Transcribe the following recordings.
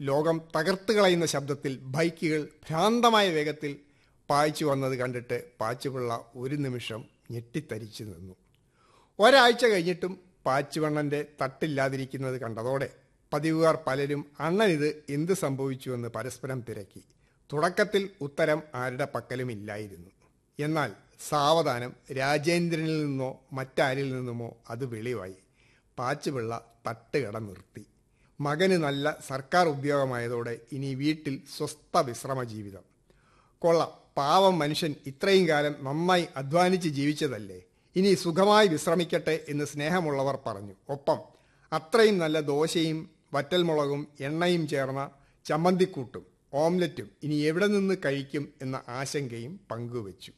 ലോകം തകർത്ത് കളയുന്ന ശബ്ദത്തിൽ ബൈക്കുകൾ ഭ്രാന്തമായ വേഗത്തിൽ പായിച്ചു വന്നത് കണ്ടിട്ട് പാച്ചുപിള്ള ഒരു നിമിഷം ഞെട്ടിത്തരിച്ചു നിന്നു ഒരാഴ്ച കഴിഞ്ഞിട്ടും പാച്ചുവണ്ണൻ്റെ തട്ടില്ലാതിരിക്കുന്നത് കണ്ടതോടെ പതിവുകാർ പലരും അണ്ണനിത് എന്ത് സംഭവിച്ചുവെന്ന് പരസ്പരം തിരക്കി തുടക്കത്തിൽ ഉത്തരം ആരുടെ പക്കലും ഇല്ലായിരുന്നു എന്നാൽ സാവധാനം രാജേന്ദ്രനിൽ നിന്നോ മറ്റാരിൽ നിന്നുമോ അത് വെളിവായി പാച്ചുപിള്ള തട്ടുകട നിർത്തി മകന് നല്ല സർക്കാർ ഉദ്യോഗമായതോടെ ഇനി വീട്ടിൽ സ്വസ്ഥ വിശ്രമ ജീവിതം കൊള്ളാം പാവം മനുഷ്യൻ ഇത്രയും കാലം നന്നായി അധ്വാനിച്ച് ജീവിച്ചതല്ലേ ഇനി സുഖമായി വിശ്രമിക്കട്ടെ എന്ന് സ്നേഹമുള്ളവർ പറഞ്ഞു ഒപ്പം അത്രയും നല്ല ദോശയും വറ്റൽമുളകും എണ്ണയും ചേർന്ന ചമ്മന്തിക്കൂട്ടും ഓംലറ്റും ഇനി എവിടെ നിന്ന് കഴിക്കും എന്ന ആശങ്കയും പങ്കുവച്ചു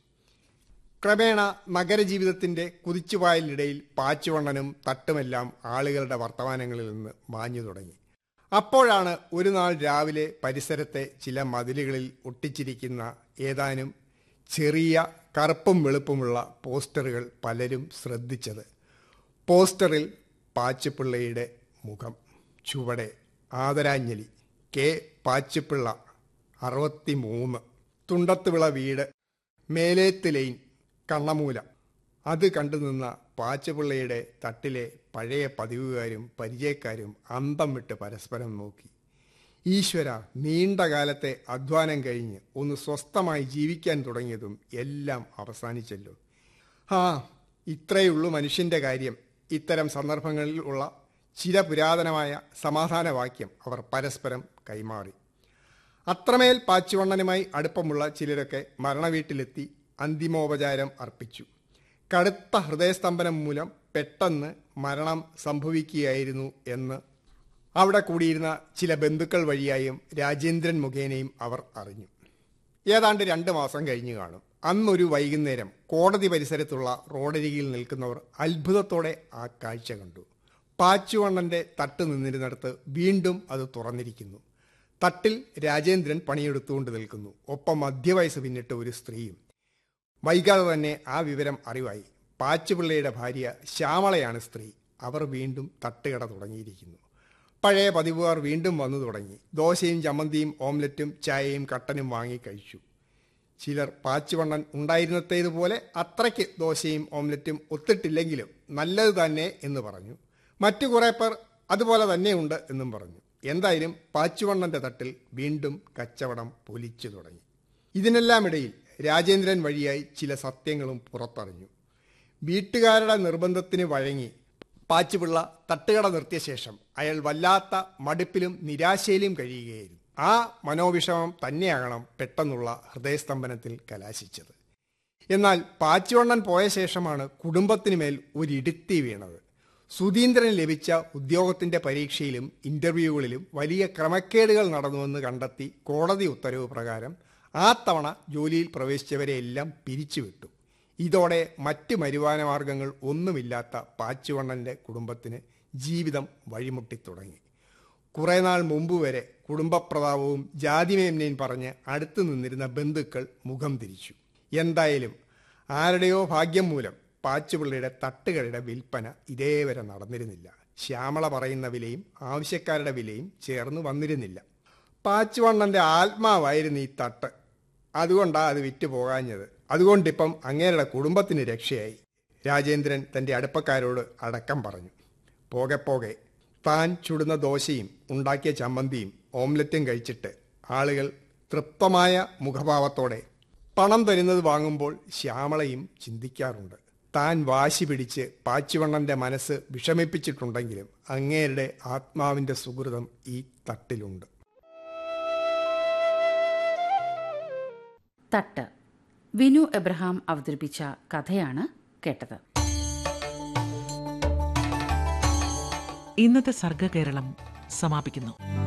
ക്രമേണ നഗരജീവിതത്തിന്റെ കുതിച്ചുപായലിനിടയിൽ പാച്ചുവണ്ണനും തട്ടുമെല്ലാം ആളുകളുടെ വർത്തമാനങ്ങളിൽ നിന്ന് മാഞ്ഞു തുടങ്ങി അപ്പോഴാണ് ഒരു നാൾ രാവിലെ പരിസരത്തെ ചില മതിലുകളിൽ ഒട്ടിച്ചിരിക്കുന്ന ഏതാനും ചെറിയ കറുപ്പും വെളുപ്പുമുള്ള പോസ്റ്ററുകൾ പലരും ശ്രദ്ധിച്ചത് പോസ്റ്ററിൽ പാച്ചുപിള്ളയുടെ മുഖം ചുവടെ ആദരാഞ്ജലി കെ പാച്ചുപിള്ള അറുപത്തി മൂന്ന് തുണ്ടത്തുവിള വീട് മേലേത്ത് ലൈൻ കണ്ണമൂല അത് കണ്ടു നിന്ന പാച്ചുപിള്ളയുടെ തട്ടിലെ പഴയ പതിവുകാരും പരിചയക്കാരും അന്തം വിട്ട് പരസ്പരം നോക്കി ഈശ്വര നീണ്ട കാലത്തെ അധ്വാനം കഴിഞ്ഞ് ഒന്ന് സ്വസ്ഥമായി ജീവിക്കാൻ തുടങ്ങിയതും എല്ലാം അവസാനിച്ചല്ലോ ആ ഇത്രയുള്ളൂ മനുഷ്യന്റെ കാര്യം ഇത്തരം സന്ദർഭങ്ങളിൽ ഉള്ള ചിരപുരാതനമായ സമാധാന വാക്യം അവർ പരസ്പരം കൈമാറി അത്രമേൽ പാച്ചുവണ്ണനുമായി അടുപ്പമുള്ള ചിലരൊക്കെ മരണവീട്ടിലെത്തി അന്തിമോപചാരം അർപ്പിച്ചു കടുത്ത ഹൃദയസ്തംഭനം മൂലം പെട്ടെന്ന് മരണം സംഭവിക്കുകയായിരുന്നു എന്ന് അവിടെ കൂടിയിരുന്ന ചില ബന്ധുക്കൾ വഴിയായും രാജേന്ദ്രൻ മുഖേനയും അവർ അറിഞ്ഞു ഏതാണ്ട് രണ്ട് മാസം കഴിഞ്ഞു കാണും അന്നൊരു വൈകുന്നേരം കോടതി പരിസരത്തുള്ള റോഡരികിൽ നിൽക്കുന്നവർ അത്ഭുതത്തോടെ ആ കാഴ്ച കണ്ടു പാച്ചുവണ്ണന്റെ തട്ട് നിന്നിരുന്നിടത്ത് വീണ്ടും അത് തുറന്നിരിക്കുന്നു തട്ടിൽ രാജേന്ദ്രൻ പണിയെടുത്തുകൊണ്ട് നിൽക്കുന്നു ഒപ്പം മധ്യവയസ്സ് പിന്നിട്ട ഒരു സ്ത്രീയും വൈകാതെ തന്നെ ആ വിവരം അറിവായി പാച്ചുപിള്ളയുടെ ഭാര്യ ശ്യാമളയാണ് സ്ത്രീ അവർ വീണ്ടും തട്ടുകട തുടങ്ങിയിരിക്കുന്നു പഴയ പതിവുകാർ വീണ്ടും വന്നു തുടങ്ങി ദോശയും ചമ്മന്തിയും ഓംലറ്റും ചായയും കട്ടനും വാങ്ങി കഴിച്ചു ചിലർ പാച്ചുവണ്ണൻ ഉണ്ടായിരുന്നത്തേതുപോലെ അത്രയ്ക്ക് ദോശയും ഓംലറ്റും ഒത്തിട്ടില്ലെങ്കിലും നല്ലത് തന്നെ എന്ന് പറഞ്ഞു മറ്റു കുറേ പേർ അതുപോലെ തന്നെയുണ്ട് എന്നും പറഞ്ഞു എന്തായാലും പാച്ചുവണ്ണന്റെ തട്ടിൽ വീണ്ടും കച്ചവടം പൊലിച്ചു തുടങ്ങി ഇതിനെല്ലാം ഇടയിൽ രാജേന്ദ്രൻ വഴിയായി ചില സത്യങ്ങളും പുറത്തറിഞ്ഞു വീട്ടുകാരുടെ നിർബന്ധത്തിന് വഴങ്ങി പാച്ചുപിള്ള തട്ടുകട നിർത്തിയ ശേഷം അയാൾ വല്ലാത്ത മടുപ്പിലും നിരാശയിലും കഴിയുകയായിരുന്നു ആ മനോവിഷമം തന്നെയാകണം പെട്ടെന്നുള്ള ഹൃദയസ്തംഭനത്തിൽ കലാശിച്ചത് എന്നാൽ പാച്ചുവണ്ണൻ പോയ ശേഷമാണ് കുടുംബത്തിനുമേൽ ഒരിടുത്തി വീണത് സുധീന്ദ്രന് ലഭിച്ച ഉദ്യോഗത്തിന്റെ പരീക്ഷയിലും ഇന്റർവ്യൂകളിലും വലിയ ക്രമക്കേടുകൾ നടന്നുവെന്ന് കണ്ടെത്തി കോടതി ഉത്തരവ് പ്രകാരം ആ തവണ ജോലിയിൽ പ്രവേശിച്ചവരെയെല്ലാം പിരിച്ചുവിട്ടു ഇതോടെ മറ്റ് വരുമാനമാർഗങ്ങൾ ഒന്നുമില്ലാത്ത പാച്ചുവണ്ണന്റെ കുടുംബത്തിന് ജീവിതം വഴിമുട്ടിത്തുടങ്ങി കുറേ നാൾ മുമ്പ് വരെ കുടുംബപ്രതാപവും ജാതിമേന്മയും പറഞ്ഞ് അടുത്തു നിന്നിരുന്ന ബന്ധുക്കൾ മുഖം തിരിച്ചു എന്തായാലും ആരുടെയോ ഭാഗ്യം മൂലം പാച്ചുപിള്ളയുടെ തട്ടുകളുടെ വിൽപ്പന ഇതേവരെ നടന്നിരുന്നില്ല ശ്യാമള പറയുന്ന വിലയും ആവശ്യക്കാരുടെ വിലയും ചേർന്ന് വന്നിരുന്നില്ല പാച്ചുവണ്ണന്റെ ആത്മാവായിരുന്നു ഈ തട്ട് അതുകൊണ്ടാണ് അത് വിറ്റ് പോകാഞ്ഞത് അതുകൊണ്ടിപ്പം അങ്ങേരുടെ കുടുംബത്തിന് രക്ഷയായി രാജേന്ദ്രൻ തന്റെ അടുപ്പക്കാരോട് അടക്കം പറഞ്ഞു പോകെ പോകെ താൻ ചുടുന്ന ദോശയും ഉണ്ടാക്കിയ ചമ്മന്തിയും ഓംലറ്റും കഴിച്ചിട്ട് ആളുകൾ തൃപ്തമായ മുഖഭാവത്തോടെ പണം തരുന്നത് വാങ്ങുമ്പോൾ ശ്യാമളയും ചിന്തിക്കാറുണ്ട് താൻ വാശി പിടിച്ച് പാച്ചുവണ്ണന്റെ മനസ്സ് വിഷമിപ്പിച്ചിട്ടുണ്ടെങ്കിലും അങ്ങേരുടെ ആത്മാവിന്റെ സുഹൃതം ഈ തട്ടിലുണ്ട് തട്ട് വിനു എബ്രഹാം അവതരിപ്പിച്ച കഥയാണ് കേട്ടത് ഇന്നത്തെ സർഗകേരളം സമാപിക്കുന്നു